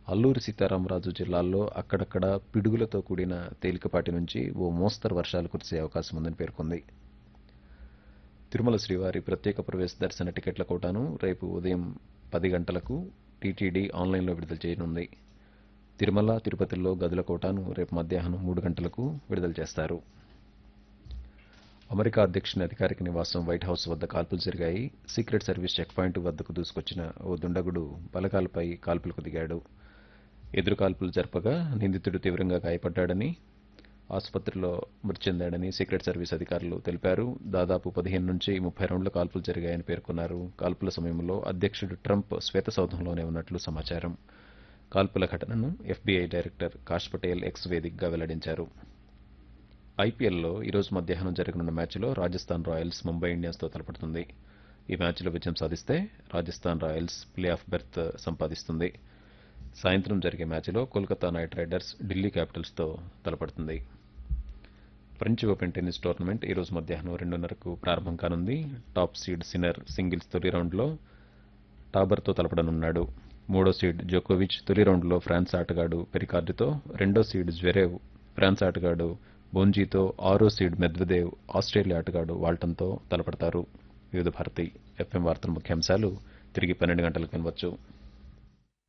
అల్లూరి సీతారామరాజు జిల్లాల్లో అక్కడక్కడ పిడుగులతో కూడిన తేలికపాటి నుంచి ఓ మోస్తరు వర్షాలు కురిసే అవకాశం ఉందని పేర్కొంది తిరుమల శ్రీవారి ప్రత్యేక ప్రవేశ దర్శన టికెట్ల కోటాను రేపు ఉదయం పది గంటలకు టీటీడీ ఆన్లైన్లో విడుదల చేయనుంది తిరుమల తిరుపతిలో గదుల కోటాను రేపు మధ్యాహ్నం మూడు గంటలకు విడుదల చేస్తారు అమెరికా అధ్యక్షుని అధికారిక నివాసం వైట్ హౌస్ వద్ద కాల్పులు జరిగాయి సీక్రెట్ సర్వీస్ చెక్ పాయింట్ వద్దకు దూసుకొచ్చిన ఓ దుండగుడు బలగాలపై కాల్పులకు దిగాడు ఎదురు కాల్పులు జరపగా నిందితుడు తీవ్రంగా గాయపడ్డాడని ఆసుపత్రిలో మృతి చెందాడని సీక్రెట్ సర్వీస్ అధికారులు తెలిపారు దాదాపు పదిహేను నుంచి ముప్పై రౌండ్ల కాల్పులు జరిగాయని పేర్కొన్నారు కాల్పుల సమయంలో అధ్యక్షుడు ట్రంప్ శ్వేతసౌధంలోనే ఉన్నట్లు సమాచారం కాల్పుల ఘటనను FBI director Kash Patel X వేదికగా వెల్లడించారు ఐపీఎల్లో ఈరోజు మధ్యాహ్నం జరగనున్న మ్యాచ్లో రాజస్థాన్ రాయల్స్ ముంబై ఇండియన్స్తో తలపడుతుంది ఈ మ్యాచ్లో విజయం సాధిస్తే Rajasthan Royals play off berth సంపాదిస్తుంది సాయంత్రం జరిగే మ్యాచ్లో కోల్కతా నైట్ రైడర్స్ ఢిల్లీ క్యాపిటల్స్తో తలపడుతుంది ఫ్రెంచ్ ఓపెన్ టెన్నిస్ టోర్నమెంట్ ఈరోజు మధ్యాహ్నం రెండున్నరకు ప్రారంభం కానుంది టాప్ సీడ్ సిన్నర్ సింగిల్స్ తొలి రౌండ్లో టాబర్తో తలపడనున్నాడు మూడో సీడ్ జోకోవిచ్ తొలి రౌండ్లో ఫ్రాన్స్ ఆటగాడు పెరికార్డుతో రెండో సీడ్ జ్వెరేవ్ ఫ్రాన్స్ ఆటగాడు బోంజీతో ఆరో సీడ్ మెద్వదేవ్ ఆస్ట్రేలియా ఆటగాడు వాల్టన్తో తలపడతారు వివిధ భారతి ఎఫ్ఎం వార్తల ముఖ్యాంశాలు తిరిగి పన్నెండు గంటలకు వినవచ్చు